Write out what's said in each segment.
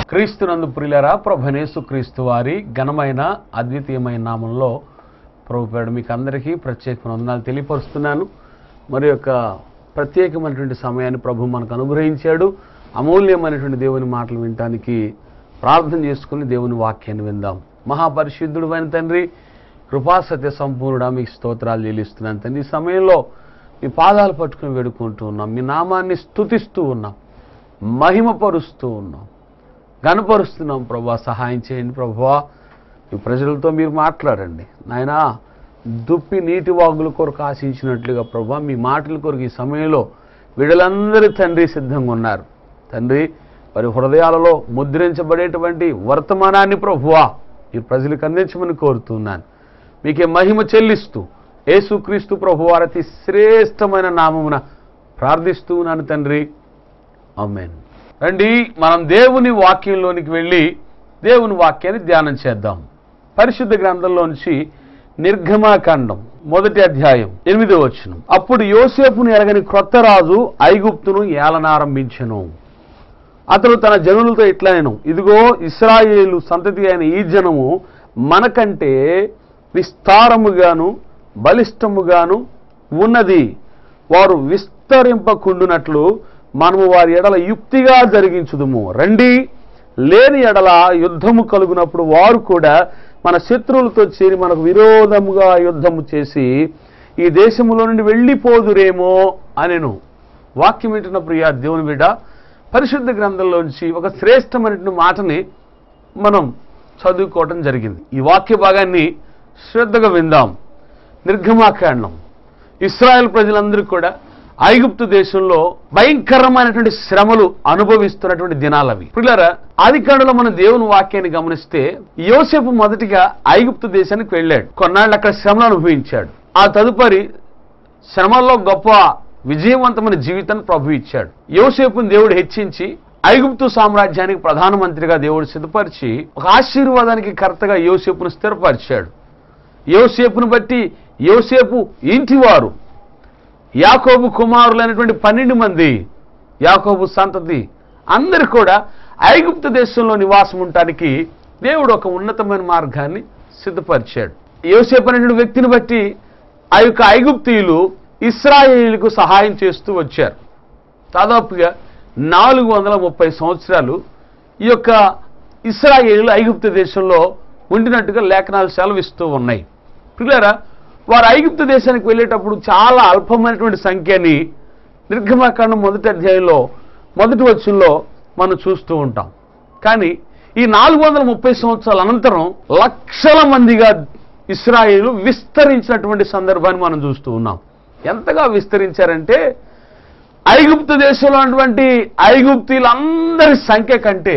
క్రీస్తునందు ప్రియులరా ప్రభనేసు క్రీస్తు వారి ఘనమైన అద్వితీయమైన నామంలో ప్రభు పేరు మీకు అందరికీ ప్రత్యేకమైన వందనాలు తెలియపరుస్తున్నాను మరి యొక్క ప్రత్యేకమైనటువంటి సమయాన్ని ప్రభు మనకు అనుగ్రహించాడు అమూల్యమైనటువంటి దేవుని మాటలు వినటానికి ప్రార్థన చేసుకుని దేవుని వాక్యాన్ని విందాం మహాపరిశుద్ధుడు అయిన తండ్రి కృపాసత్య సంపూర్ణుడా మీకు స్తోత్రాలు చెల్లిస్తున్నాను తండ్రి ఈ సమయంలో మీ పాదాలు పట్టుకుని వేడుకుంటూ ఉన్నాం మీ నామాన్ని స్తుతిస్తూ ఉన్నాం మహిమపరుస్తూ ఉన్నాం గనపరుస్తున్నాం ప్రభా సహాయం చేయండి ప్రభా ఈ ప్రజలతో మీరు మాట్లాడండి నాయనా దుప్పి నీటి వాగుల కొరకు ఆశించినట్లుగా ప్రభా మీ మాటల కొరకు ఈ సమయంలో వీళ్ళందరి తండ్రి సిద్ధంగా ఉన్నారు తండ్రి వారి హృదయాలలో ముద్రించబడేటువంటి వర్తమానాన్ని ప్రభువా ఈ ప్రజలకు అందించమని కోరుతున్నాను మీకే మహిమ చెల్లిస్తూ యేసుక్రీస్తు ప్రభువారి అతి శ్రేష్టమైన నామమున ప్రార్థిస్తూ ఉన్నాను తండ్రి ఆమెన్ రండి మనం దేవుని వాక్యంలోనికి వెళ్ళి దేవుని వాక్యాన్ని ధ్యానం చేద్దాం పరిశుద్ధ గ్రంథంలోంచి నిర్గమాకాండం మొదటి అధ్యాయం ఎనిమిదో వచ్చును అప్పుడు యోసేపును ఎరగని క్రొత్త రాజు ఐగుప్తును ఏలనారంభించెను అతడు తన జనులతో ఇట్లనేను ఇదిగో ఇస్రాయేలు సంతతి అయిన ఈ జనము మనకంటే విస్తారముగాను బలిష్టముగాను ఉన్నది వారు విస్తరింపకుండునట్లు మనము వారి ఎడల యుక్తిగా జరిగించుదుము రండి లేని ఎడల యుద్ధము కలుగునప్పుడు వారు కూడా మన శత్రువులతో చేరి మనకు విరోధముగా యుద్ధము చేసి ఈ దేశములో నుండి వెళ్ళిపోదురేమో అనెను వాక్యం వింటున్న ప్రియ దేవుని బిడ్డ పరిశుద్ధ గ్రంథంలోంచి ఒక శ్రేష్టమైనటువంటి మాటని మనం చదువుకోవటం జరిగింది ఈ వాక్య భాగాన్ని శ్రద్ధగా విందాం నిర్గమాకాండం ఇస్రాయెల్ ప్రజలందరూ కూడా ఐగుప్తు దేశంలో భయంకరమైనటువంటి శ్రమలు అనుభవిస్తున్నటువంటి దినాలు అవి పిల్లరా ఆది కాండలో మన దేవుని వాక్యాన్ని గమనిస్తే యోసేపు మొదటిగా ఐగుప్తు దేశానికి వెళ్ళాడు కొన్నాళ్ళు అక్కడ శ్రమలు అనుభవించాడు ఆ తదుపరి శ్రమల్లో గొప్ప విజయవంతమైన జీవితాన్ని ప్రభు ఇచ్చాడు యోసేపుని దేవుడు హెచ్చించి ఐగుప్తు సామ్రాజ్యానికి ప్రధానమంత్రిగా దేవుడు సిద్ధపరిచి ఒక ఆశీర్వాదానికి కర్తగా యోసేపును స్థిరపరిచాడు యోసేపును బట్టి యోసేపు ఇంటివారు యాకోబు కుమారులైనటువంటి పన్నెండు మంది యాకోబు సంతతి అందరు కూడా ఐగుప్తు దేశంలో నివాసం ఉండటానికి దేవుడు ఒక ఉన్నతమైన మార్గాన్ని సిద్ధపరిచాడు యోసేపు అనేటువంటి వ్యక్తిని బట్టి ఆ యొక్క ఐగుప్తీయులు ఇస్రాయేలీలకు సహాయం చేస్తూ వచ్చారు దాదాపుగా నాలుగు వందల ముప్పై సంవత్సరాలు ఈ యొక్క ఇస్రాయేలీలు ఐగుప్తు దేశంలో ఉండినట్టుగా లేఖనాలు సెలవిస్తూ ఉన్నాయి పిల్లరా వారు ఐగుప్తు దేశానికి వెళ్ళేటప్పుడు చాలా అల్పమైనటువంటి సంఖ్యని నిర్గమాకాండం మొదటి అధ్యాయంలో మొదటి వచ్చంలో మనం చూస్తూ ఉంటాం కానీ ఈ నాలుగు వందల ముప్పై సంవత్సరాల అనంతరం లక్షల మందిగా ఇస్రాయేలు విస్తరించినటువంటి సందర్భాన్ని మనం చూస్తూ ఉన్నాం ఎంతగా విస్తరించారంటే ఐగుప్తు దేశంలో ఉన్నటువంటి ఐగుప్తీయులందరి సంఖ్య కంటే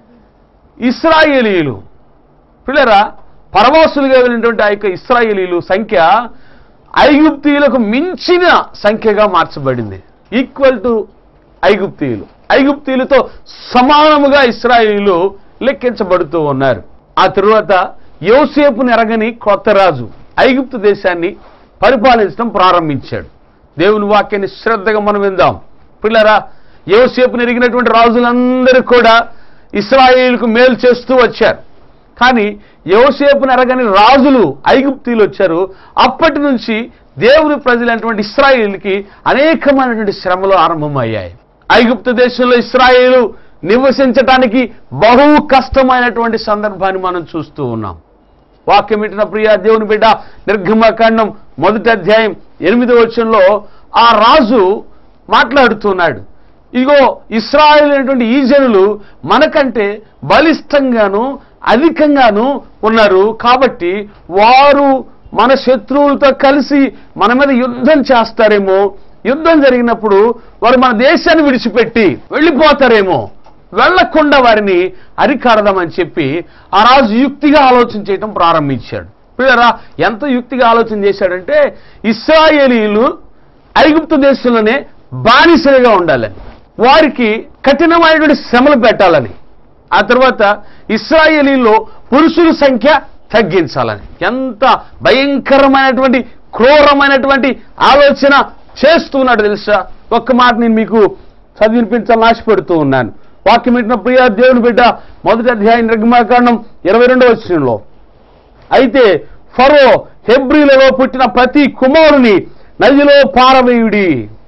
ఇస్రాయేలీలు పిల్లరా పరవాసులుగా వెళ్ళినటువంటి ఆ యొక్క ఇస్రాయేలీలు సంఖ్య ఐగుప్తీయులకు మించిన సంఖ్యగా మార్చబడింది ఈక్వల్ టు ఐగుప్తీయులు ఐగుప్తీయులతో సమానముగా ఇస్రాయేలీలు లెక్కించబడుతూ ఉన్నారు ఆ తరువాత యోసేపుని ఎరగని కొత్త రాజు ఐగుప్తు దేశాన్ని పరిపాలించడం ప్రారంభించాడు దేవుని వాక్యాన్ని శ్రద్ధగా మనం విందాం పిల్లరా యోసేపుని ఎరిగినటువంటి రాజులందరూ కూడా ఇస్రాయేలుకు మేలు చేస్తూ వచ్చారు కానీ యోసేపుని ఎరగని రాజులు ఐగుప్తీలు వచ్చారు అప్పటి నుంచి దేవుని ప్రజలైనటువంటి ఇస్రాయేల్కి అనేకమైనటువంటి శ్రమలు ఆరంభమయ్యాయి ఐగుప్తు దేశంలో ఇస్రాయేలు నివసించటానికి బహు కష్టమైనటువంటి సందర్భాన్ని మనం చూస్తూ ఉన్నాం వాక్యం ఇట్టిన ప్రియ దేవుని బిడ్డ నిర్గమకాండం మొదటి అధ్యాయం ఎనిమిదో వచ్చంలో ఆ రాజు మాట్లాడుతున్నాడు ఇగో ఇస్రాయల్ అనేటువంటి ఈ జనులు మనకంటే బలిష్టంగాను అధికంగాను ఉన్నారు కాబట్టి వారు మన శత్రువులతో కలిసి మన మీద యుద్ధం చేస్తారేమో యుద్ధం జరిగినప్పుడు వారు మన దేశాన్ని విడిచిపెట్టి వెళ్ళిపోతారేమో వెళ్లకుండా వారిని అరికాడదామని చెప్పి ఆ రాజు యుక్తిగా ఆలోచన చేయటం ప్రారంభించాడు పిల్లరా ఎంత యుక్తిగా ఆలోచన చేశాడంటే ఇస్రాయేలీలు ఐగుప్తు దేశంలోనే బానిసలుగా ఉండాలని వారికి కఠినమైనటువంటి శ్రమలు పెట్టాలని ఆ తర్వాత ఇస్రాయేలీలో పురుషుల సంఖ్య తగ్గించాలని ఎంత భయంకరమైనటువంటి క్రూరమైనటువంటి ఆలోచన చేస్తున్నాడు తెలుసా ఒక్క మాట నేను మీకు చదివినిపించాలని ఆశపడుతూ ఉన్నాను వాక్యం పెట్టిన ప్రియ దేవుని బిడ్డ మొదటి అధ్యాయం నిర్గమాకాండం ఇరవై రెండవ వచ్చినంలో అయితే ఫరో హెబ్రిలలో పుట్టిన ప్రతి కుమారుని నదిలో పారవేయుడి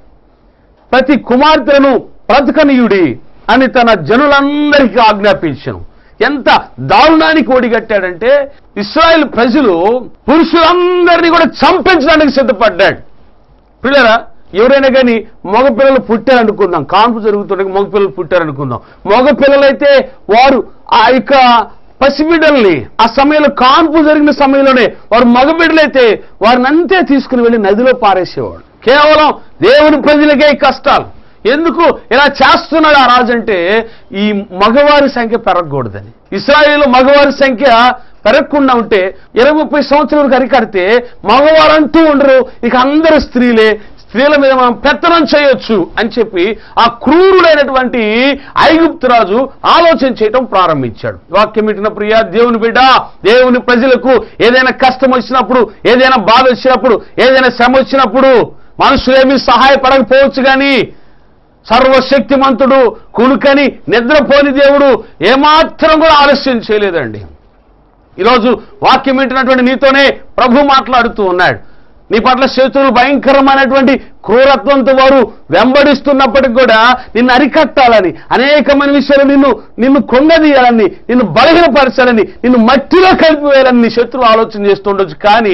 ప్రతి కుమార్తెలను బ్రతకనీయుడి అని తన జనులందరికీ ఆజ్ఞాపించను ఎంత దారుణానికి ఒడిగట్టాడంటే ఇస్రాయేల్ ప్రజలు పురుషులందరినీ కూడా చంపించడానికి సిద్ధపడ్డాడు పిల్లరా ఎవరైనా కానీ మగపిల్లలు పుట్టారనుకుందాం కాన్పు జరుగుతుండగా మగపిల్లలు పుట్టారనుకుందాం మగపిల్లలైతే వారు ఆ యొక్క పసిబిడ్డల్ని ఆ సమయంలో కాన్పు జరిగిన సమయంలోనే వారు మగబిడ్డలైతే వారిని అంతే తీసుకుని వెళ్ళి నదిలో పారేసేవాడు కేవలం దేవుని ప్రజలకే ఈ కష్టాలు ఎందుకు ఇలా చేస్తున్నాడు ఆ రాజు అంటే ఈ మగవారి సంఖ్య పెరగకూడదని ఇస్రాయేల్ మగవారి సంఖ్య పెరగకుండా ఉంటే ఇరవై ముప్పై సంవత్సరాలకు అరికడితే మగవారంటూ ఉండరు ఇక అందరు స్త్రీలే స్త్రీల మీద మనం పెత్తనం చేయొచ్చు అని చెప్పి ఆ క్రూరుడైనటువంటి ఐగుప్తు రాజు ఆలోచన చేయటం ప్రారంభించాడు వాక్యం ఇట్టిన ప్రియ దేవుని బిడ్డ దేవుని ప్రజలకు ఏదైనా కష్టం వచ్చినప్పుడు ఏదైనా బాధ వచ్చినప్పుడు ఏదైనా శ్రమ వచ్చినప్పుడు మనుషులేమీ సహాయపడకపోవచ్చు కానీ సర్వశక్తిమంతుడు కునుకని నిద్రపోని దేవుడు ఏమాత్రం కూడా ఆలస్యం చేయలేదండి ఈరోజు వాక్యం వింటున్నటువంటి నీతోనే ప్రభు మాట్లాడుతూ ఉన్నాడు నీ పట్ల శత్రువులు భయంకరమైనటువంటి క్రూరత్వంతో వారు వెంబడిస్తున్నప్పటికి కూడా నిన్ను అరికట్టాలని అనేకమైన విషయాలు నిన్ను నిన్ను కొంగదీయాలని నిన్ను బలహీనపరచాలని నిన్ను మట్టిలో కలిపివేయాలని నీ శత్రువు ఆలోచన చేస్తుండొచ్చు కానీ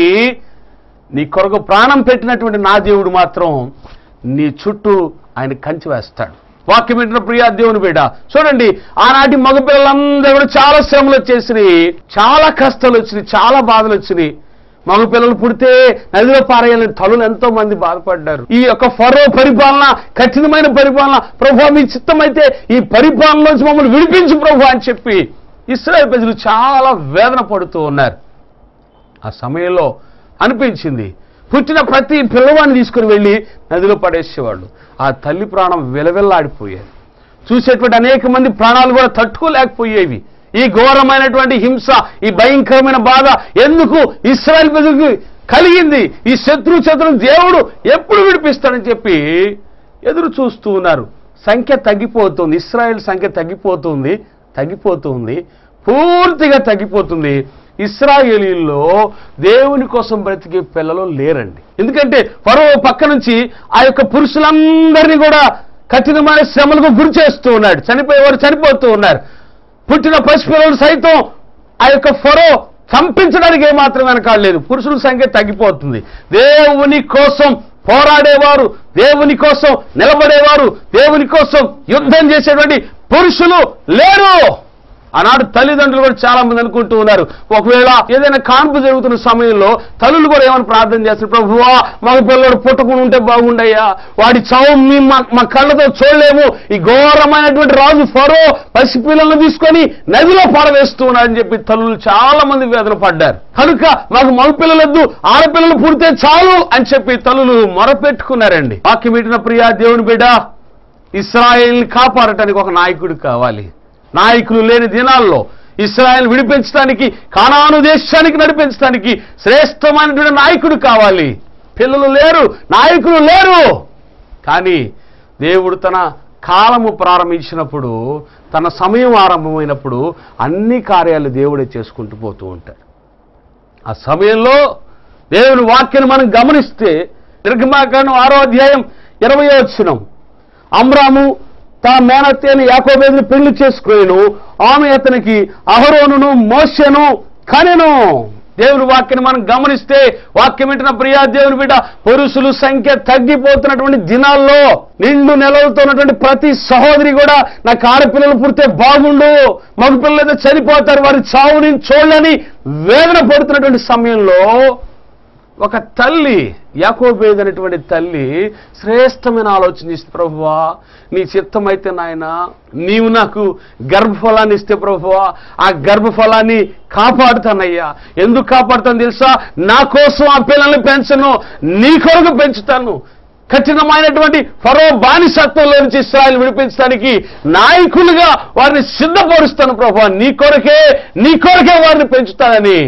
నీ కొరకు ప్రాణం పెట్టినటువంటి నా దేవుడు మాత్రం నీ చుట్టూ ఆయన కంచి వేస్తాడు వాక్యం వింటున్న ప్రియా దేవుని బిడ్డ చూడండి ఆనాటి మగపిల్లలందరూ కూడా చాలా శ్రమలు వచ్చేసినాయి చాలా కష్టాలు వచ్చినాయి చాలా బాధలు వచ్చినాయి మగపిల్లలు పుడితే నదిలో పారేయాలని తల్లులు ఎంతో మంది బాధపడ్డారు ఈ యొక్క ఫరో పరిపాలన కఠినమైన పరిపాలన ప్రభు మీ చిత్తమైతే ఈ పరిపాలన నుంచి మమ్మల్ని విడిపించు ప్రభు అని చెప్పి ఇస్రాయల్ ప్రజలు చాలా వేదన పడుతూ ఉన్నారు ఆ సమయంలో అనిపించింది పుట్టిన ప్రతి పిల్లవాడిని తీసుకుని వెళ్ళి నదిలో పడేసేవాళ్ళు ఆ తల్లి ప్రాణం విలవిల్లాడిపోయేది చూసేటువంటి అనేక మంది ప్రాణాలు కూడా తట్టుకోలేకపోయేవి ఈ ఘోరమైనటువంటి హింస ఈ భయంకరమైన బాధ ఎందుకు ఇస్రాయల్ ప్రజలకు కలిగింది ఈ శత్రు శత్రువు దేవుడు ఎప్పుడు విడిపిస్తాడని చెప్పి ఎదురు చూస్తూ ఉన్నారు సంఖ్య తగ్గిపోతుంది ఇస్రాయల్ సంఖ్య తగ్గిపోతుంది తగ్గిపోతుంది పూర్తిగా తగ్గిపోతుంది ఇస్రాయేలీల్లో దేవుని కోసం బ్రతికే పిల్లలు లేరండి ఎందుకంటే ఫరో పక్క నుంచి ఆ యొక్క పురుషులందరినీ కూడా కఠినమైన శ్రమలకు గురి చేస్తూ ఉన్నాడు చనిపోయేవారు చనిపోతూ ఉన్నారు పుట్టిన పసిపిల్లలు సైతం ఆ యొక్క ఫరో చంపించడానికి ఏమాత్రం వెనకాడలేదు పురుషుల సంఖ్య తగ్గిపోతుంది దేవుని కోసం పోరాడేవారు దేవుని కోసం నిలబడేవారు దేవుని కోసం యుద్ధం చేసేటువంటి పురుషులు లేరు ఆనాడు తల్లిదండ్రులు కూడా చాలా మంది అనుకుంటూ ఉన్నారు ఒకవేళ ఏదైనా కాన్పు జరుగుతున్న సమయంలో తల్లులు కూడా ఏమైనా ప్రార్థన చేస్తారు ప్రభువా మగ పిల్లడు పుట్టకుండా ఉంటే బాగుండయ్యా వాడి చావు మీ మా మా కళ్ళతో చూడలేము ఈ ఘోరమైనటువంటి రాజు ఫరో పసిపిల్లలను తీసుకొని నదిలో పారవేస్తూ ఉన్నాడని చెప్పి తల్లులు చాలా మంది వేదన పడ్డారు కనుక మాకు మగ పిల్లలొద్దు ఆడపిల్లలు పుడితే చాలు అని చెప్పి తల్లులు మొరపెట్టుకున్నారండి వాక్యం పెట్టిన ప్రియా దేవుని బిడ్డ ఇస్రాయేల్ని కాపాడటానికి ఒక నాయకుడు కావాలి నాయకులు లేని దినాల్లో ఇస్రాయల్ విడిపించడానికి కానాను దేశానికి నడిపించడానికి శ్రేష్టమైనటువంటి నాయకుడు కావాలి పిల్లలు లేరు నాయకులు లేరు కానీ దేవుడు తన కాలము ప్రారంభించినప్పుడు తన సమయం ఆరంభమైనప్పుడు అన్ని కార్యాలు దేవుడే చేసుకుంటూ పోతూ ఉంటాడు ఆ సమయంలో దేవుని వాక్యాన్ని మనం గమనిస్తే నిర్గమాకాండం ఆరో అధ్యాయం ఇరవై వచ్చినం అమ్రాము తన మేనత్తేని యాకోబేదిని పెళ్లి చేసుకునేను ఆమె అతనికి అహరోనును మోసెను కనెను దేవుని వాక్యాన్ని మనం గమనిస్తే వాక్యం వింటున్న ప్రియా దేవుని బిడ్డ పురుషులు సంఖ్య తగ్గిపోతున్నటువంటి దినాల్లో నిండు నెలలతో ఉన్నటువంటి ప్రతి సహోదరి కూడా నాకు ఆడపిల్లలు పుడితే బాగుండు మగపిల్లలు అయితే చనిపోతారు వారి చావు నేను చూడని వేదన పడుతున్నటువంటి సమయంలో ఒక తల్లి యాకోబేద్ అనేటువంటి తల్లి శ్రేష్టమైన ఆలోచన చేస్తే ప్రభువా నీ చిత్తమైతే నాయన నీవు నాకు గర్భఫలాన్ని ఇస్తే ప్రభువా ఆ గర్భఫలాన్ని కాపాడుతానయ్యా ఎందుకు కాపాడుతాను తెలుసా నా కోసం ఆ పిల్లల్ని పెంచను నీ కొరకు పెంచుతాను కఠినమైనటువంటి ఫరో బానిసత్వంలో నుంచి ఇస్రాయల్ విడిపించడానికి నాయకులుగా వారిని సిద్ధపరుస్తాను ప్రభు నీ కొరకే నీ కొరకే వారిని పెంచుతానని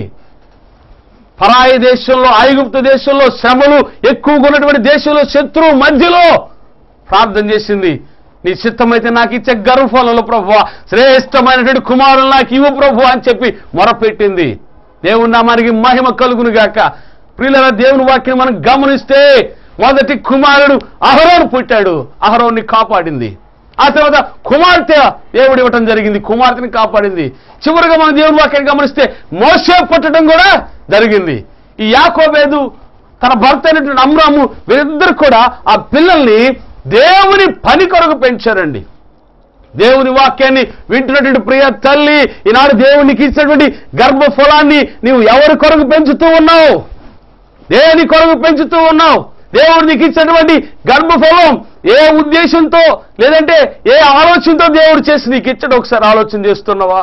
పరాయి దేశంలో ఐగుప్తు దేశంలో శ్రమలు ఎక్కువగా ఉన్నటువంటి దేశంలో శత్రువు మధ్యలో ప్రార్థన చేసింది నీ చిత్తమైతే నాకు ఇచ్చే గర్వఫలంలో ప్రభు శ్రేష్టమైనటువంటి కుమారులు నాకు ఇవ్వు ప్రభు అని చెప్పి మొరపెట్టింది దేవుని నామానికి మహిమ కలుగును గాక ప్రియుల దేవుని వాక్యం మనం గమనిస్తే మొదటి కుమారుడు అహరోను పుట్టాడు అహరోన్ని కాపాడింది ఆ తర్వాత కుమార్తె దేవుడు ఇవ్వటం జరిగింది కుమార్తెని కాపాడింది చివరిగా మనం దేవుని వాక్యాన్ని గమనిస్తే మోసే పుట్టడం కూడా జరిగింది ఈ యాకోబేదు తన భర్త అయినటువంటి అమ్రాము వీరిద్దరు కూడా ఆ పిల్లల్ని దేవుని పని కొరకు పెంచారండి దేవుని వాక్యాన్ని వింటున్నటువంటి ప్రియ తల్లి ఈనాడు దేవునికి ఇచ్చినటువంటి గర్భఫలాన్ని నీవు ఎవరి కొరకు పెంచుతూ ఉన్నావు దేని కొరకు పెంచుతూ ఉన్నావు దేవుడు నీకు ఇచ్చినటువంటి గర్భఫలం ఏ ఉద్దేశంతో లేదంటే ఏ ఆలోచనతో దేవుడు చేసి నీకు ఇచ్చడం ఒకసారి ఆలోచన చేస్తున్నావా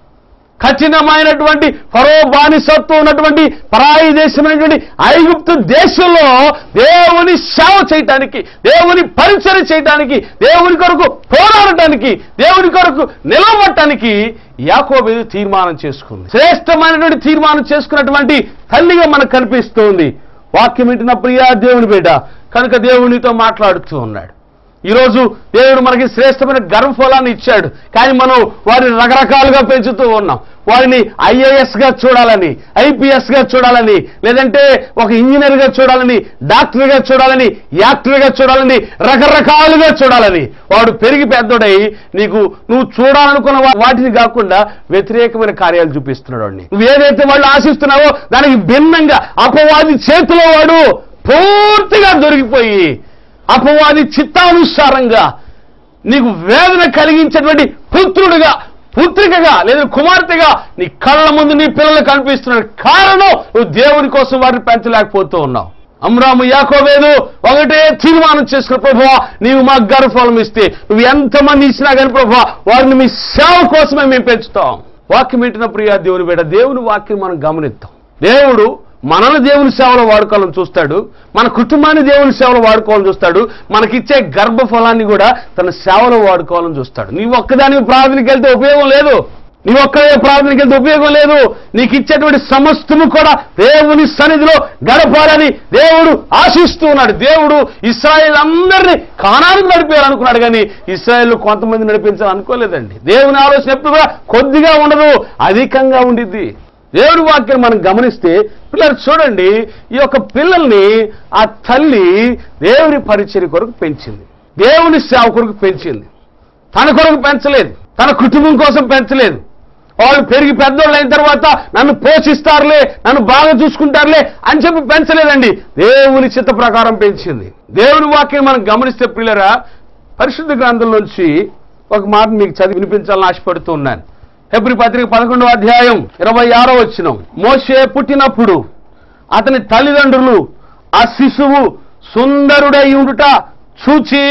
కఠినమైనటువంటి ఫరో బానిసత్వం ఉన్నటువంటి పరాయి దేశమైనటువంటి ఐగుప్తు దేశంలో దేవుని సేవ చేయటానికి దేవుని పరిచయం చేయటానికి దేవుని కొరకు పోరాడటానికి దేవుని కొరకు నిలబడటానికి యాకోబేదు తీర్మానం చేసుకుంది శ్రేష్టమైనటువంటి తీర్మానం చేసుకున్నటువంటి తల్లిగా మనకు కనిపిస్తుంది వాక్యం వింటున్న ప్రియా దేవుని బిడ్డ కనుక దేవునితో మాట్లాడుతూ ఉన్నాడు ఈరోజు దేవుడు మనకి శ్రేష్టమైన గర్వఫలాన్ని ఇచ్చాడు కానీ మనం వారిని రకరకాలుగా పెంచుతూ ఉన్నాం వారిని ఐఏఎస్ గా చూడాలని ఐపీఎస్ గా చూడాలని లేదంటే ఒక ఇంజనీర్ గా చూడాలని డాక్టర్ గా చూడాలని యాక్టర్ గా చూడాలని రకరకాలుగా చూడాలని వాడు పెరిగి పెద్దోడై నీకు నువ్వు చూడాలనుకున్న వా- వాటిని కాకుండా వ్యతిరేకమైన కార్యాలు చూపిస్తున్నాడు వాడిని నువ్వు ఏదైతే వాళ్ళు ఆశిస్తున్నావో దానికి భిన్నంగా అపవాది చేతిలో వాడు పూర్తిగా దొరికిపోయి అపవాది చిత్తానుసారంగా నీకు వేదన కలిగించేటువంటి పుత్రుడిగా పుత్రికగా లేదా కుమార్తెగా నీ కళ్ళ ముందు నీ పిల్లలు కనిపిస్తున్నాడు కారణం నువ్వు దేవుని కోసం వాటిని పెంచలేకపోతూ ఉన్నావు అమ్రాము యాకోవేదు ఒకటే తీర్మానం చేసుకున్న ప్రభా నీవు మాకు గర్వఫలం ఇస్తే నువ్వు ఎంతమంది ఇచ్చినా కానీ ప్రభా వారిని మీ సేవ కోసమే మేము పెంచుతాం వాక్యం వింటున్న ప్రియా దేవుని బిడ్డ దేవుని వాక్యం మనం గమనిద్దాం దేవుడు మనల్ని దేవుని సేవలో వాడుకోవాలని చూస్తాడు మన కుటుంబాన్ని దేవుని సేవలో వాడుకోవాలని చూస్తాడు మనకిచ్చే గర్భఫలాన్ని కూడా తన సేవలో వాడుకోవాలని చూస్తాడు నీవు ఒక్కదాని ప్రార్థనకి వెళ్తే ఉపయోగం లేదు నీ ఒక్కడే ప్రార్థనకి వెళ్తే ఉపయోగం లేదు నీకు ఇచ్చేటువంటి సమస్తము కూడా దేవుని సన్నిధిలో గడపాలని దేవుడు ఆశిస్తూ ఉన్నాడు దేవుడు ఇస్రాయేల్ అందరినీ కానానికి నడిపేయాలనుకున్నాడు కానీ ఇస్రాయేల్ కొంతమంది నడిపించాలనుకోలేదండి దేవుని ఆలోచన ఎప్పుడు కూడా కొద్దిగా ఉండదు అధికంగా ఉండిద్ది దేవుని వాక్యం మనం గమనిస్తే పిల్లలు చూడండి ఈ యొక్క పిల్లల్ని ఆ తల్లి దేవుని పరిచర్య కొరకు పెంచింది దేవుని సేవ కొరకు పెంచింది తన కొరకు పెంచలేదు తన కుటుంబం కోసం పెంచలేదు వాళ్ళు పెరిగి పెద్దోళ్ళు అయిన తర్వాత నన్ను పోషిస్తారులే నన్ను బాగా చూసుకుంటారులే అని చెప్పి పెంచలేదండి దేవుని చిత్త ప్రకారం పెంచింది దేవుని వాక్యం మనం గమనిస్తే పిల్లరా పరిశుద్ధ గ్రంథంలోంచి ఒక మాట మీకు చదివి వినిపించాలని ఆశపడుతూ ఉన్నాను హెబ్రి పత్రిక పదకొండవ అధ్యాయం ఇరవై ఆరో వచ్చిన మోషే పుట్టినప్పుడు అతని తల్లిదండ్రులు ఆ శిశువు సుందరుడై ఉండుట చూచి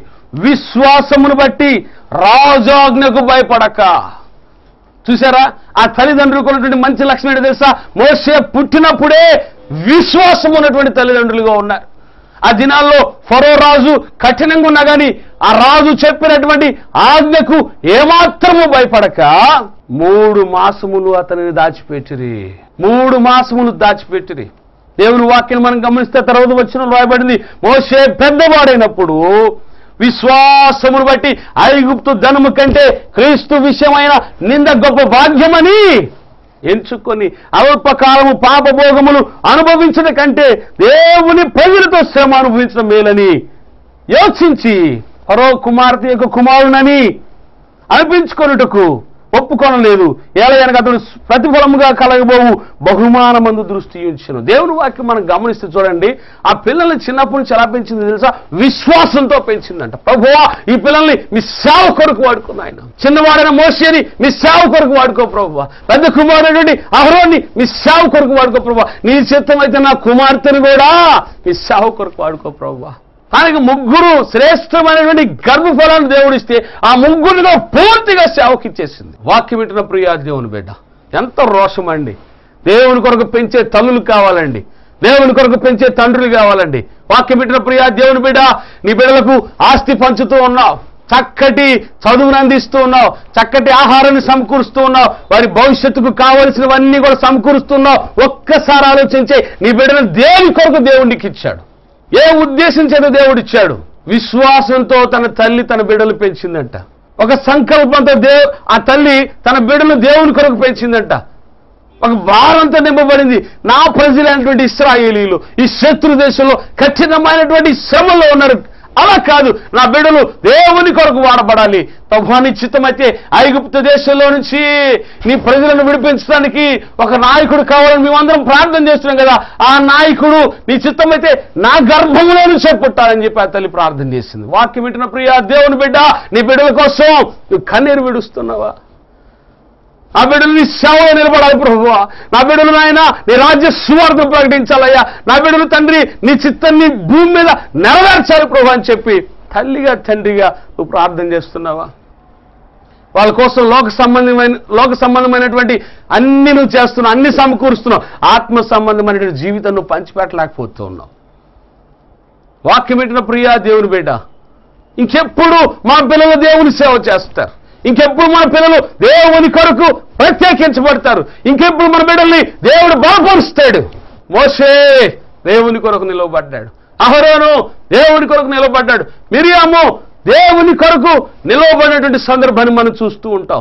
విశ్వాసమును బట్టి రాజాజ్ఞకు భయపడక చూసారా ఆ తల్లిదండ్రులకు ఉన్నటువంటి మంచి లక్షణం ఏంటో తెలుసా మోసే పుట్టినప్పుడే విశ్వాసం ఉన్నటువంటి తల్లిదండ్రులుగా ఉన్నారు ఆ దినాల్లో ఫరో రాజు కఠినంగా ఉన్నా కానీ ఆ రాజు చెప్పినటువంటి ఆజ్ఞకు ఏమాత్రము భయపడక మూడు మాసములు అతనిని దాచిపెట్టిరి మూడు మాసములు దాచిపెట్టిరి దేవుని వాక్యం మనం గమనిస్తే తర్వాత వచ్చిన రాయబడింది మోసే పెద్దవాడైనప్పుడు విశ్వాసమును బట్టి ఐగుప్తు ధనము కంటే క్రీస్తు విషయమైన నింద గొప్ప భాగ్యమని ఎంచుకొని అల్పకాలము పాపభోగములు అనుభవించడం కంటే దేవుని ప్రజలతో శ్రమ అనుభవించడం మేలని యోచించి పరో కుమార్తె యొక్క కుమారునని అనిపించుకొనుటకు ఒప్పుకొనలేదు ఏలయనగా అతడు ప్రతిఫలముగా కలగబోవు బహుమానమందు దృష్టి ఉంచను దేవుని వాక్యం మనం గమనిస్తే చూడండి ఆ పిల్లల్ని చిన్నప్పటి నుంచి ఎలా పెంచింది తెలుసా విశ్వాసంతో పెంచిందంట ప్రభువా ఈ పిల్లల్ని మీ సేవ కొరకు వాడుకున్న ఆయన చిన్నవాడైన మోసేని మీ సేవ కొరకు వాడుకో ప్రభువా పెద్ద కుమారుడి అహరోని మీ సేవ కొరకు వాడుకో ప్రభువా నీ చిత్తం అయితే నా కుమార్తెను కూడా మీ సేవ కొరకు వాడుకో ప్రభువా ఆయనకు ముగ్గురు శ్రేష్టమైనటువంటి గర్భఫలాన్ని దేవుడిస్తే ఆ ముగ్గురిలో పూర్తిగా సేవకిచ్చేసింది వాక్యం వింటున్న ప్రియా దేవుని బిడ్డ ఎంత రోషం అండి దేవుని కొరకు పెంచే తల్లులు కావాలండి దేవుని కొరకు పెంచే తండ్రులు కావాలండి వాక్యం వింటున్న ప్రియా దేవుని బిడ్డ నీ బిడ్డలకు ఆస్తి పంచుతూ ఉన్నావు చక్కటి చదువును అందిస్తూ ఉన్నావు చక్కటి ఆహారాన్ని సమకూరుస్తూ ఉన్నావు వారి భవిష్యత్తుకు కావలసినవన్నీ కూడా సమకూరుస్తున్నావు ఒక్కసారి ఆలోచించే నీ బిడ్డను దేని కొరకు దేవుడికి ఇచ్చాడు ఏ ఉద్దేశం చేత దేవుడు ఇచ్చాడు విశ్వాసంతో తన తల్లి తన బిడ్డలు పెంచిందంట ఒక సంకల్పంతో దేవ్ ఆ తల్లి తన బిడ్డలు దేవుని కొరకు పెంచిందంట ఒక భారంతో నింపబడింది నా ప్రజలైనటువంటి ఇస్రాయేలీలు ఈ శత్రు దేశంలో కఠినమైనటువంటి శ్రమలో ఉన్నారు అలా కాదు నా బిడ్డలు దేవుని కొరకు వాడబడాలి ప్రభాని చిత్తమైతే ఐగుప్తు దేశంలో నుంచి నీ ప్రజలను విడిపించడానికి ఒక నాయకుడు కావాలని మేమందరం ప్రార్థన చేస్తున్నాం కదా ఆ నాయకుడు నీ చిత్తమైతే నా గర్భంలో నుంచే పుట్టాలని చెప్పి ఆ తల్లి ప్రార్థన చేసింది వాక్యం వింటున్న ప్రియ దేవుని బిడ్డ నీ బిడ్డల కోసం నువ్వు కన్నీరు విడుస్తున్నావా నా బిడ్డలు నీ సేవలో నిలబడాలి ప్రభువా నా బిడ్డలు నాయన నీ రాజ్య సువార్త ప్రకటించాలయ్యా నా బిడ్డలు తండ్రి నీ చిత్తాన్ని భూమి మీద నెరవేర్చాలి ప్రభు అని చెప్పి తల్లిగా తండ్రిగా నువ్వు ప్రార్థన చేస్తున్నావా వాళ్ళ కోసం లోక సంబంధమైన లోక సంబంధమైనటువంటి అన్ని నువ్వు చేస్తున్నావు అన్ని సమకూరుస్తున్నావు ఆత్మ సంబంధమైనటువంటి జీవితం నువ్వు పంచిపెట్టలేకపోతూ ఉన్నావు వాక్యం పెట్టిన ప్రియా దేవుని బిడ్డ ఇంకెప్పుడు మా పిల్లలు దేవుని సేవ చేస్తారు ఇంకెప్పుడు మన పిల్లలు దేవుని కొరకు ప్రత్యేకించబడతారు ఇంకెప్పుడు మన బిడ్డల్ని దేవుడు బలపరుస్తాడు మోషే దేవుని కొరకు నిలవబడ్డాడు అహరోను దేవుని కొరకు నిలవబడ్డాడు మిరియాము దేవుని కొరకు నిలవబడినటువంటి సందర్భాన్ని మనం చూస్తూ ఉంటాం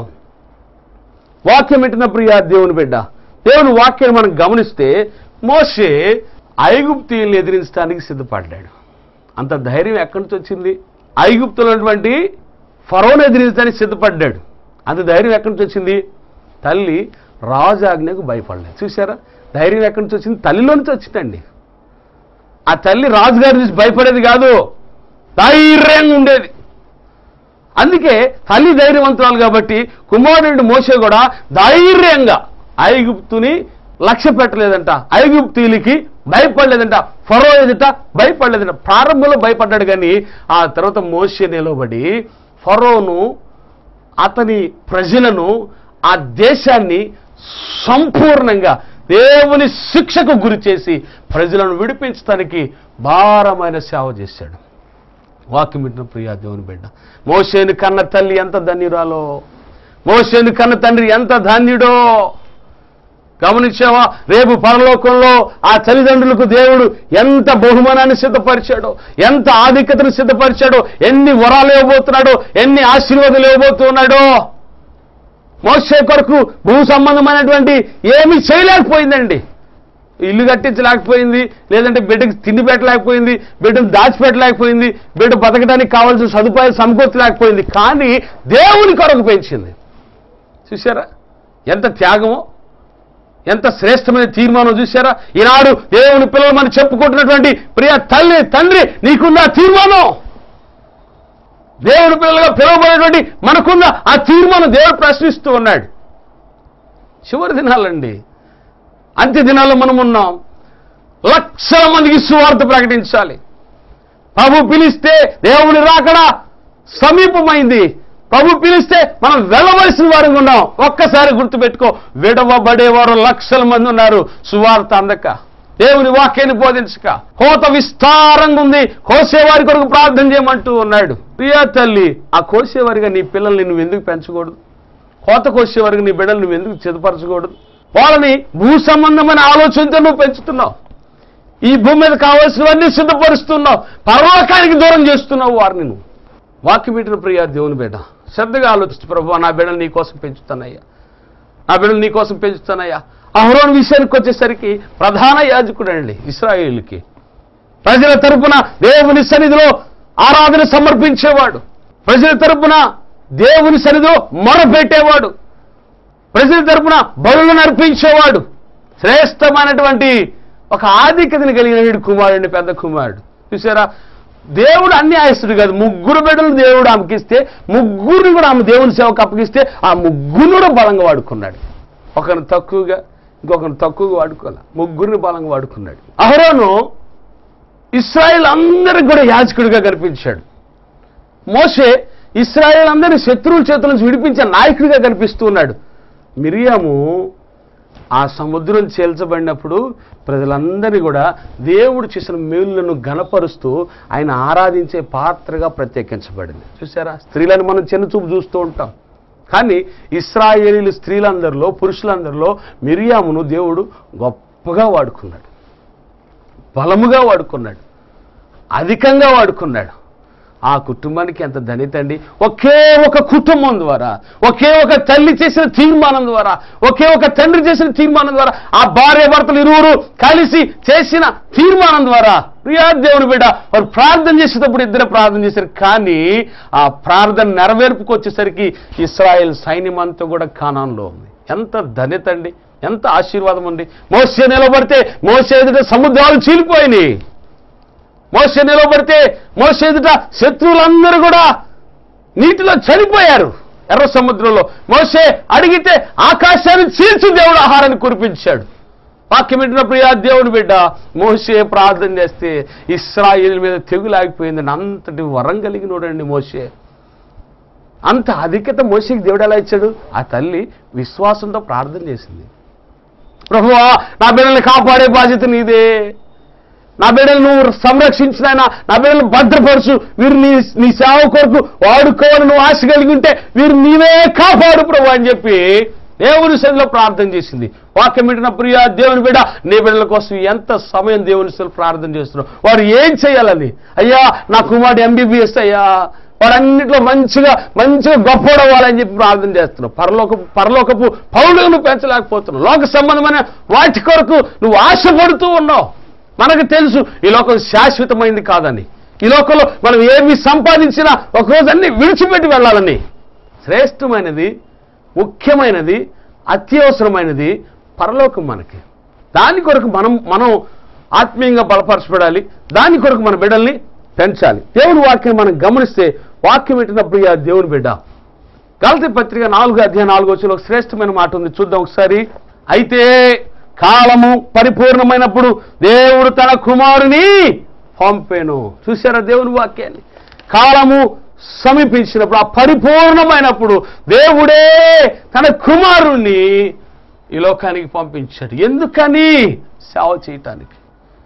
వాక్యం పెట్టిన ప్రియా దేవుని బిడ్డ దేవుని వాక్యాన్ని మనం గమనిస్తే మోషే ఐగుప్తీయుల్ని ఎదిరించడానికి సిద్ధపడ్డాడు అంత ధైర్యం ఎక్కడి నుంచి వచ్చింది ఐగుప్తులో ఉన్నటువంటి ఫరోను ఎదిరించడానికి సిద్ధపడ్డాడు అంత ధైర్యం ఎక్కడి నుంచి వచ్చింది తల్లి రాజాజ్ఞకు భయపడలేదు చూసారా ధైర్యం ఎక్కడి నుంచి వచ్చింది తల్లిలో నుంచి వచ్చిందండి ఆ తల్లి రాజుగారి నుంచి భయపడేది కాదు ధైర్యంగా ఉండేది అందుకే తల్లి ధైర్యవంతురాలు కాబట్టి కుమారుడు మోసే కూడా ధైర్యంగా ఐగుప్తుని లక్ష్య పెట్టలేదంట ఐగుప్తీలకి భయపడలేదంట ఫరో ఎదుట భయపడలేదంట ప్రారంభంలో భయపడ్డాడు కానీ ఆ తర్వాత మోసే నిలబడి ఫరోను అతని ప్రజలను ఆ దేశాన్ని సంపూర్ణంగా దేవుని శిక్షకు గురి చేసి ప్రజలను విడిపించడానికి భారమైన సేవ చేశాడు వాక్యం వింటున్న ప్రియా దేవుని బిడ్డ మోసేని కన్న తల్లి ఎంత ధన్యురాలో మోసేని కన్న తండ్రి ఎంత ధన్యుడో గమనించావా రేపు పరలోకంలో ఆ తల్లిదండ్రులకు దేవుడు ఎంత బహుమానాన్ని సిద్ధపరిచాడో ఎంత ఆధిక్యతను సిద్ధపరిచాడో ఎన్ని వరాలు ఇవ్వబోతున్నాడో ఎన్ని ఆశీర్వాదాలు ఇవ్వబోతున్నాడో మోసే కొరకు భూ సంబంధమైనటువంటి ఏమీ చేయలేకపోయిందండి ఇల్లు కట్టించలేకపోయింది లేదంటే బిడ్డకి తిండి పెట్టలేకపోయింది బిడ్డను దాచిపెట్టలేకపోయింది బిడ్డ బతకడానికి కావాల్సిన సదుపాయాలు సమకూర్చలేకపోయింది కానీ దేవుని కొరకు పెంచింది చూసారా ఎంత త్యాగమో ఎంత శ్రేష్టమైన తీర్మానం చూసారా ఈనాడు దేవుని పిల్లలు మనం చెప్పుకుంటున్నటువంటి ప్రియ తల్లి తండ్రి నీకున్న ఆ తీర్మానం దేవుని పిల్లలుగా పిలువబడినటువంటి మనకున్న ఆ తీర్మానం దేవుడు ప్రశ్నిస్తూ ఉన్నాడు చివరి దినాలండి అంత్య దినాల్లో మనం ఉన్నాం లక్షల మందికి సువార్త ప్రకటించాలి ప్రభు పిలిస్తే దేవుని రాకడ సమీపమైంది ప్రభు పిలిస్తే మనం వెళ్ళవలసిన వారికి ఉన్నాం ఒక్కసారి గుర్తుపెట్టుకో విడవబడేవారు లక్షల మంది ఉన్నారు సువార్త అందక దేవుని వాక్యాన్ని బోధించక కోత విస్తారంగా ఉంది కోసేవారి కొరకు ప్రార్థన చేయమంటూ ఉన్నాడు ప్రియా తల్లి ఆ కోసేవారిగా నీ పిల్లల్ని నువ్వు ఎందుకు పెంచకూడదు కోత కోసేవారికి నీ బిడ్డలు నువ్వు ఎందుకు చెదపరచకూడదు వాళ్ళని భూ సంబంధమైన ఆలోచనతో నువ్వు పెంచుతున్నావు ఈ భూమి మీద కావాల్సినవన్నీ సిద్ధపరుస్తున్నావు పరలోకానికి దూరం చేస్తున్నావు వారిని నువ్వు వాక్య పెట్టిన ప్రియ దేవుని బిడ్డ శ్రద్ధగా ఆలోచిస్తూ ప్రభు నా బిడ్డలు నీ కోసం పెంచుతానయ్యా నా బిడ్డలు నీ కోసం పెంచుతానయ్యా అహరోన్ విషయానికి వచ్చేసరికి ప్రధాన యాజకుడు అండి ఇస్రాయేల్కి ప్రజల తరపున దేవుని సన్నిధిలో ఆరాధన సమర్పించేవాడు ప్రజల తరపున దేవుని సన్నిధిలో మొరపెట్టేవాడు ప్రజల తరపున బలులను అర్పించేవాడు శ్రేష్టమైనటువంటి ఒక ఆధిక్యతని కలిగిన వీడు కుమారుడిని పెద్ద కుమారుడు చూసారా దేవుడు అన్యాయస్తుడు కాదు ముగ్గురు బిడ్డలు దేవుడు ఆమెకిస్తే ముగ్గురిని కూడా ఆమె దేవుని సేవకు అప్పగిస్తే ఆ ముగ్గురు కూడా బలంగా వాడుకున్నాడు ఒకరిని తక్కువగా ఇంకొకరిని తక్కువగా వాడుకోలే ముగ్గురిని బలంగా వాడుకున్నాడు అహరోను ఇస్రాయేల్ అందరికి కూడా యాజకుడిగా కనిపించాడు మోషే ఇస్రాయేల్ అందరి శత్రువుల చేతుల నుంచి విడిపించే నాయకుడిగా కనిపిస్తూ ఉన్నాడు మిరియాము ఆ సముద్రం చేల్చబడినప్పుడు ప్రజలందరినీ కూడా దేవుడు చేసిన మేలులను గనపరుస్తూ ఆయన ఆరాధించే పాత్రగా ప్రత్యేకించబడింది చూసారా స్త్రీలను మనం చిన్న చూపు చూస్తూ ఉంటాం కానీ ఇస్రాయేలీలు స్త్రీలందరిలో పురుషులందరిలో మిరియామును దేవుడు గొప్పగా వాడుకున్నాడు బలముగా వాడుకున్నాడు అధికంగా వాడుకున్నాడు ఆ కుటుంబానికి ఎంత ధనిత అండి ఒకే ఒక కుటుంబం ద్వారా ఒకే ఒక తల్లి చేసిన తీర్మానం ద్వారా ఒకే ఒక తండ్రి చేసిన తీర్మానం ద్వారా ఆ భార్య భర్తలు ఇరువురు కలిసి చేసిన తీర్మానం ద్వారా ప్రియా దేవుని బిడ్డ వారు ప్రార్థన చేసేటప్పుడు ఇద్దరు ప్రార్థన చేశారు కానీ ఆ ప్రార్థన నెరవేర్పుకు వచ్చేసరికి ఇస్రాయేల్ సైన్యం అంతా కూడా కానాన్లో ఉంది ఎంత ధన్యత అండి ఎంత ఆశీర్వాదం అండి మోసే నిలబడితే మోసే ఎదుట సముద్రాలు చీలిపోయినాయి మోసే నిలబడితే మోసే ఎదుట శత్రువులందరూ కూడా నీటిలో చనిపోయారు ఎర్ర సముద్రంలో మోసే అడిగితే ఆకాశాన్ని చీల్చి దేవుడు ఆహారాన్ని కురిపించాడు వాక్యం వింటున్న ప్రియా దేవుని బిడ్డ మోసే ప్రార్థన చేస్తే ఇస్రాయేల్ మీద తెగులాగిపోయిందని అంతటి వరం కలిగినోడండి మోసే అంత అధికత మోసేకి దేవుడు ఎలా ఇచ్చాడు ఆ తల్లి విశ్వాసంతో ప్రార్థన చేసింది ప్రభువా నా బిడ్డల్ని కాపాడే బాధ్యత నీదే నా బిడ్డలు నువ్వు సంరక్షించిన ఆయన నా బిడ్డలు భద్రపరచు వీరు నీ నీ సేవ కొరకు వాడుకోవాలని నువ్వు ఆశ కలిగి ఉంటే వీరు నీవే కాపాడు ప్రభు అని చెప్పి దేవుని సన్నిధిలో ప్రార్థన చేసింది వాక్యం వింటున్న ప్రియ దేవుని బిడ్డ నీ బిడ్డల కోసం ఎంత సమయం దేవుని సన్నిధిలో ప్రార్థన చేస్తున్నావు వారు ఏం చేయాలని అయ్యా నా కుమారుడు ఎంబీబీఎస్ అయ్యా వాడు అన్నింటిలో మంచిగా మంచిగా గొప్పడవ్వాలని చెప్పి ప్రార్థన చేస్తున్నావు పరలోక పరలోకపు పౌరులు నువ్వు పెంచలేకపోతున్నావు లోక సంబంధమైన వాటి కొరకు నువ్వు ఆశపడుతూ ఉన్నావు మనకు తెలుసు ఈ లోకం శాశ్వతమైంది కాదని ఈ లోకంలో మనం ఏమి సంపాదించినా ఒకరోజు అన్ని విడిచిపెట్టి వెళ్ళాలని శ్రేష్టమైనది ముఖ్యమైనది అత్యవసరమైనది పరలోకం మనకి దాని కొరకు మనం మనం ఆత్మీయంగా బలపరచబడాలి దాని కొరకు మన బిడ్డల్ని పెంచాలి దేవుని వాక్యం మనం గమనిస్తే వాక్యం పెట్టినప్పుడు ఇక దేవుని బిడ్డ గలతి పత్రిక నాలుగు అధ్యాయం నాలుగు వచ్చిన ఒక శ్రేష్టమైన మాట ఉంది చూద్దాం ఒకసారి అయితే కాలము పరిపూర్ణమైనప్పుడు దేవుడు తన కుమారుని పంపెను చూసారా దేవుని వాక్యాన్ని కాలము సమీపించినప్పుడు ఆ పరిపూర్ణమైనప్పుడు దేవుడే తన కుమారుణ్ణి ఈ లోకానికి పంపించాడు ఎందుకని సేవ చేయటానికి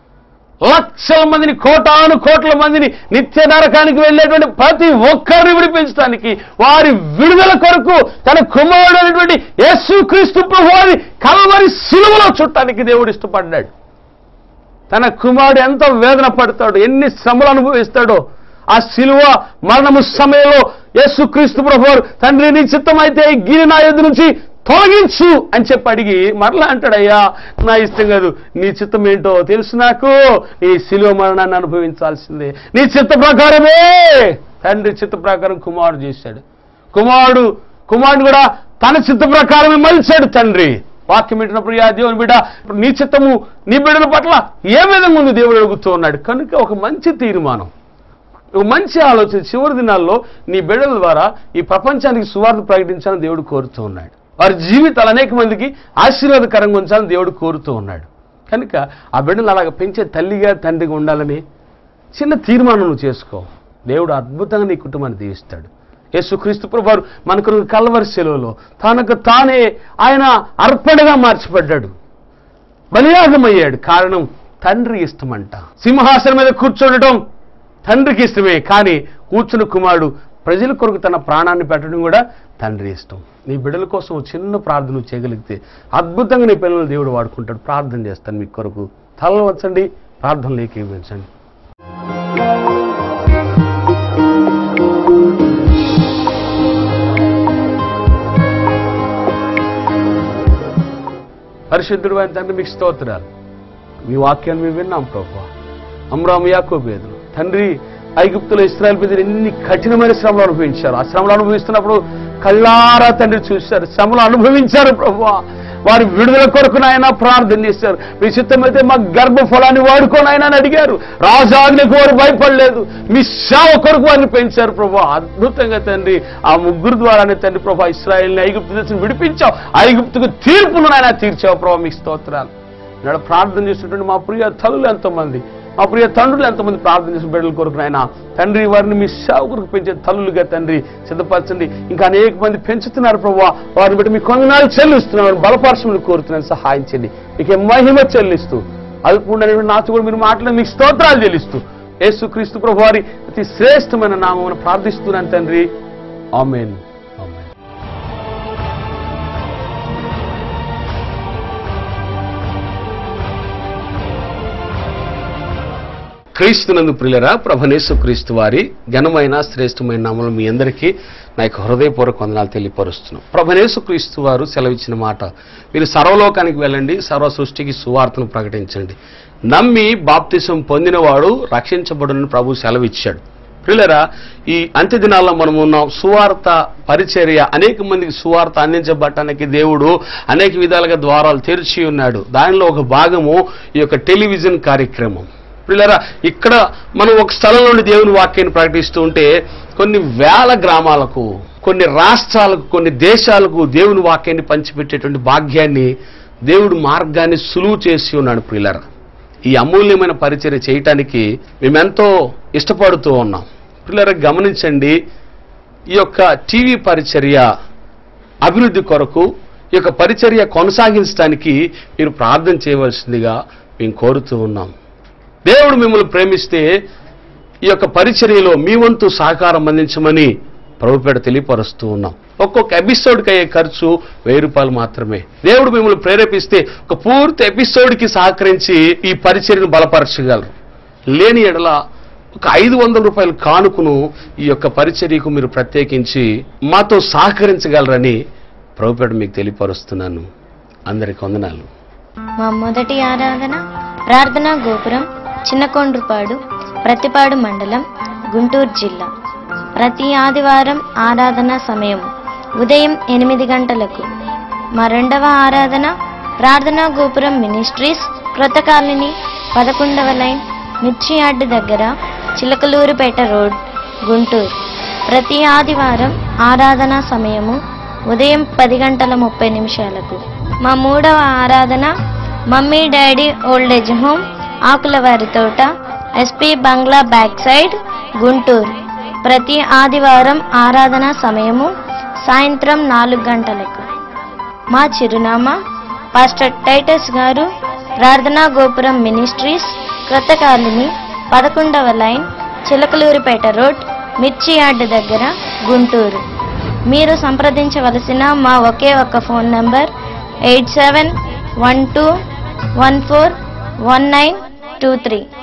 లక్షల మందిని కోటాను కోట్ల మందిని నిత్య నరకానికి వెళ్ళేటువంటి ప్రతి ఒక్కరిని విడిపించడానికి వారి విడుదల కొరకు తన కుమారుడు అయినటువంటి యేసు క్రీస్తు ప్రభువారి కలవరి సిలువలో చుట్టానికి దేవుడు ఇష్టపడ్డాడు తన కుమారుడు ఎంత వేదన పడతాడు ఎన్ని శ్రమలు అనుభవిస్తాడో ఆ శిలువ మరణము సమయంలో యేసుక్రీస్తు ప్రభువారు తండ్రి నీ చిత్తమైతే ఈ గిరి నా ఎదురు నుంచి తొలగించు అని చెప్పి అడిగి మరలా అంటాడయ్యా నా ఇష్టం కాదు నీ చిత్తం ఏంటో తెలుసు నాకు నీ శిలువ మరణాన్ని అనుభవించాల్సిందే నీ చిత్త ప్రకారమే తండ్రి చిత్త ప్రకారం కుమారుడు చేశాడు కుమారుడు కుమారుడు కూడా తన చిత్త ప్రకారమే మలిచాడు తండ్రి వాక్యం వింటున్నప్పుడు యా దేవుని బిడ్డ నీ చిత్తము నీ బిడ్డల పట్ల ఏ విధంగా ఉంది దేవుడు అడుగుతూ ఉన్నాడు కనుక ఒక మంచి తీర్మానం ఒక మంచి ఆలోచన చివరి దినాల్లో నీ బిడ్డల ద్వారా ఈ ప్రపంచానికి సువార్త ప్రకటించాలని దేవుడు కోరుతూ ఉన్నాడు వారి జీవితాలు అనేక మందికి ఆశీర్వాదకరంగా ఉంచాలని దేవుడు కోరుతూ ఉన్నాడు కనుక ఆ బిడ్డలు అలాగ పెంచే తల్లిగా తండ్రిగా ఉండాలని చిన్న తీర్మానం నువ్వు చేసుకో దేవుడు అద్భుతంగా నీ కుటుంబాన్ని దీవిస్తాడు యేసుక్రీస్తు ప్రభువారు మనకు కల్వరి సెలవులో తనకు తానే ఆయన అర్పణగా మార్చబడ్డాడు బలియాగమయ్యాడు కారణం తండ్రి ఇష్టమంట సింహాసనం మీద కూర్చోడటం తండ్రికి ఇష్టమే కానీ కూర్చున్న కుమారుడు ప్రజల కొరకు తన ప్రాణాన్ని పెట్టడం కూడా తండ్రి ఇష్టం నీ బిడ్డల కోసం ఓ చిన్న ప్రార్థన నువ్వు చేయగలిగితే అద్భుతంగా నీ పిల్లలు దేవుడు వాడుకుంటాడు ప్రార్థన చేస్తాను మీ కొరకు తలలు వచ్చండి ప్రార్థనలు ఏకీవించండి పరిశుద్ధుడు అయిన తండ్రి మీకు స్తోత్రాలు మీ వాక్యాన్ని మేము విన్నాం ప్రభు అమ్రాము యాకోబేదులు తండ్రి ఐగుప్తులో ఇస్రాయల్ ప్రజలు ఎన్ని కఠినమైన శ్రమలు అనుభవించారు ఆ శ్రమలు అనుభవిస్తున్నప్పుడు కళ్ళారా తండ్రి చూశారు శ్రమలు అనుభవించారు ప్రభు వారి విడుదల కొరకు నాయన ప్రార్థన చేశారు మీ చిత్తమైతే మా గర్భ ఫలాన్ని వాడుకోనాయన అని అడిగారు రాజాజ్ఞకు వారు భయపడలేదు మీ సేవ కొరకు వారిని పెంచారు ప్రభు అద్భుతంగా తండ్రి ఆ ముగ్గురు ద్వారానే తండ్రి ప్రభు ఇస్రాయల్ని ఐగుప్తు దేశం విడిపించావు ఐగుప్తుకు తీర్పును నాయన తీర్చావు ప్రభు మీకు స్తోత్రాలు నాడు ప్రార్థన చేసినటువంటి మా ప్రియ తల్లులు ఎంతమంది మా ప్రియ తండ్రులు ఎంతమంది ప్రార్థన చేసిన బిడ్డల కొరకు నాయన తండ్రి వారిని మీ సేవ కొరకు పెంచే తల్లులుగా తండ్రి సిద్ధపరచండి ఇంకా అనేక మంది పెంచుతున్నారు ప్రభు వారిని బట్టి మీ కొందనాలు చెల్లిస్తున్నారు బలపరచమని కోరుతున్నాను సహాయం చేయండి మీకు మహిమ చెల్లిస్తూ అల్పుండైనటువంటి నాతో కూడా మీరు మాట్లాడి మీకు స్తోత్రాలు చెల్లిస్తూ యేసుక్రీస్తు ప్రభు వారి అతి శ్రేష్టమైన నామమును ప్రార్థిస్తున్నాను తండ్రి ఆమెన్ ఆమెన్ క్రీస్తునందు ప్రియులరా ప్రభనేసు క్రీస్తు వారి ఘనమైన శ్రేష్టమైన నామలు మీ అందరికీ నా యొక్క హృదయపూర్వక వందనాలు తెలియపరుస్తున్నాం ప్రభనేసు క్రీస్తు వారు సెలవిచ్చిన మాట మీరు సర్వలోకానికి వెళ్ళండి సర్వ సృష్టికి సువార్తను ప్రకటించండి నమ్మి బాప్తిసం పొందినవాడు రక్షించబడునని ప్రభు సెలవిచ్చాడు ప్రియులరా ఈ అంత్య దినాల్లో మనం ఉన్నాం సువార్త పరిచర్య అనేక మందికి సువార్త అందించబడటానికి దేవుడు అనేక విధాలుగా ద్వారాలు తెరిచి ఉన్నాడు దానిలో ఒక భాగము ఈ యొక్క టెలివిజన్ కార్యక్రమం పిల్లరా ఇక్కడ మనం ఒక స్థలం నుండి దేవుని వాక్యాన్ని ప్రకటిస్తూ ఉంటే కొన్ని వేల గ్రామాలకు కొన్ని రాష్ట్రాలకు కొన్ని దేశాలకు దేవుని వాక్యాన్ని పంచిపెట్టేటువంటి భాగ్యాన్ని దేవుడు మార్గాన్ని సులువు చేసి ఉన్నాడు ప్రియులరా ఈ అమూల్యమైన పరిచర్య చేయటానికి మేమెంతో ఇష్టపడుతూ ఉన్నాం పిల్లలు గమనించండి ఈ యొక్క టీవీ పరిచర్య అభివృద్ధి కొరకు ఈ యొక్క పరిచర్య కొనసాగించడానికి మీరు ప్రార్థన చేయవలసిందిగా మేము కోరుతూ ఉన్నాం దేవుడు మిమ్మల్ని ప్రేమిస్తే ఈ యొక్క పరిచర్యలో మీ వంతు సహకారం అందించమని ప్రభుపేట తెలియపరుస్తూ ఉన్నాం ఒక్కొక్క ఎపిసోడ్కి అయ్యే ఖర్చు వెయ్యి రూపాయలు మాత్రమే దేవుడు మిమ్మల్ని ప్రేరేపిస్తే ఒక పూర్తి ఎపిసోడ్కి సహకరించి ఈ పరిచర్యను బలపరచగలరు లేని ఎడల ఒక ఐదు వందల రూపాయల కానుకను ఈ యొక్క పరిచర్యకు మీరు ప్రత్యేకించి మాతో సహకరించగలరని ప్రభుపేట మీకు తెలియపరుస్తున్నాను అందరికి వందనాలు మా మొదటి ఆరాధన ప్రార్థనా గోపురం చిన్నకొండ్రుపాడు ప్రతిపాడు మండలం గుంటూరు జిల్లా ప్రతి ఆదివారం ఆరాధన సమయం ఉదయం ఎనిమిది గంటలకు మా రెండవ ఆరాధన ప్రార్థనా గోపురం మినిస్ట్రీస్ క్రొత్త కాలనీ పదకొండవ లైన్ మిర్చి యార్డ్ దగ్గర చిలకలూరుపేట రోడ్ గుంటూరు ప్రతి ఆదివారం ఆరాధన సమయము ఉదయం పది గంటల ముప్పై నిమిషాలకు మా మూడవ ఆరాధన mummy daddy old age home Akulavari Thota SP bungalow back side Guntur ప్రతి ఆదివారం ఆరాధన సమయము సాయంత్రం నాలుగు గంటలకు మా చిరునామా పాస్టర్ టైటస్ గారు ప్రార్థనా గోపురం మినిస్ట్రీస్ క్రొత్త కాలనీ పదకొండవ line Chilakaluripet road mirchi yard దగ్గర గుంటూరు మీరు సంప్రదించవలసిన మా ఒకే ఒక్క phone number eight seven one two one four one nine two three